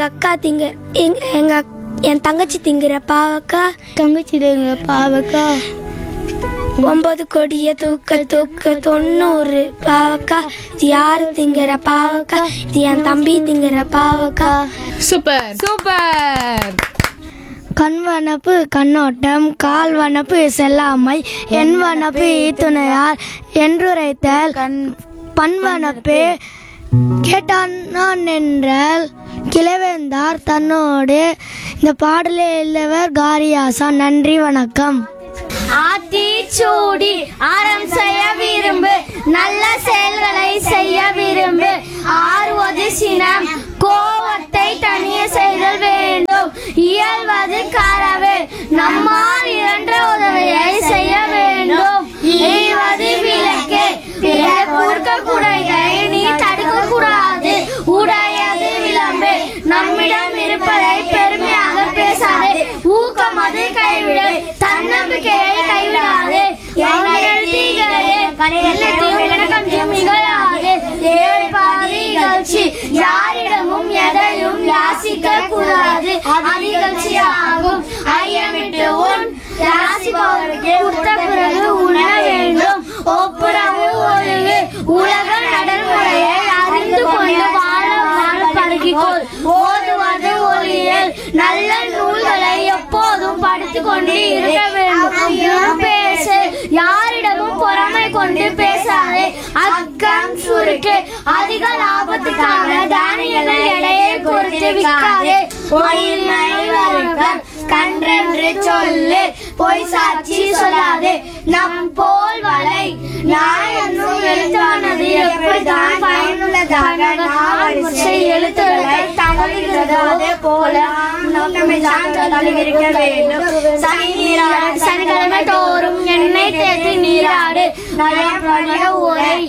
அக்கா திங்க எங்க எங்க அக்- என் தங்கச்சி திங்கிற பாவக்கா தங்கச்சி தேங்க பாவக்கா ஒன்பது கொடிய தூக்க தூக்க தொண்ணூறு பாவக்கா இது யாரு திங்கிற பாவக்கா இது என் தம்பி திங்கிற பாவக்கா சூப்பர் சூப்பர் கண் வனப்பு கண்ணோட்டம் கால் வனப்பு செல்லாமை என் வனப்பு துணையார் என்றுரைத்தல் பண்வனப்பு கேட்டான் நான் என்றால் கிளவேந்தார் தன்னோடு இந்த பாடலை எழுதவர் காரியாசா நன்றி வணக்கம் ஆத்திச்சூடி அறம் செய்ய விரும்பு நல்ல செயல்களை செய்ய விரும்பு ஆறுவது சினம் கோவத்தை தனிய செய்தல் வேண்டும் இயல்வது கரவு நம்மால் இரண்ட உதவியை செய்ய வேண்டும் ஈவது விளக்கு கொடுக்க குடையை நீ தடுக்க கூடாது உடையது விளம்பு நம்மிடம் இருப்பதை பெருமையாக பேசாதே ஊக்கம் அது கைவிடு தன்னம்பிக்கையை கைவிடாது எங்கள் தீகளே எல்லத்தையும் விளக்கம் மிகழாது ஏழு பாதி இகழ்ச்சி யாரிடமும் எதையும் யாசிக்க கூடாது அது இகழ்ச்சியாகும் ஐயமிட்டு உன் யாசிப்பவருக்கு உத்த பிறகு உண வேண்டும் ஒப்புரவு ஒழுங்கு உலக நடைமுறையை அறிந்து கொண்டு வாழ வாழ பழகிக்கொள் ஓதுவது ஒளியல் நல்ல நூல்களை எப்போதும் படித்துக் கொண்டு இருக்க வேண்டும் பேசு யாரிடமும் பொறாமை கொண்டு பேசாதே அக்கம் சுருக்கு அதிக லாபத்துக்காக தானியங்கள் எடையை குறித்து விற்காதே பொய்மை வருக்கம் கன்றென்று சொல்லு பொய் சாட்சி சொல்லாதே நம் போல் வலை நான் என்னும் எழுத்தானது எப்படிதான் பயனுள்ளதாக நாவரிசை எழுத்துக்களை தகவல்கிறது அதே போல நம்மை சார்ந்ததாக இருக்க வேண்டும் சனி நீராடு சனிக்கிழமை தோறும் எண்ணெய் தேய்த்து நீராடு நல்ல உரை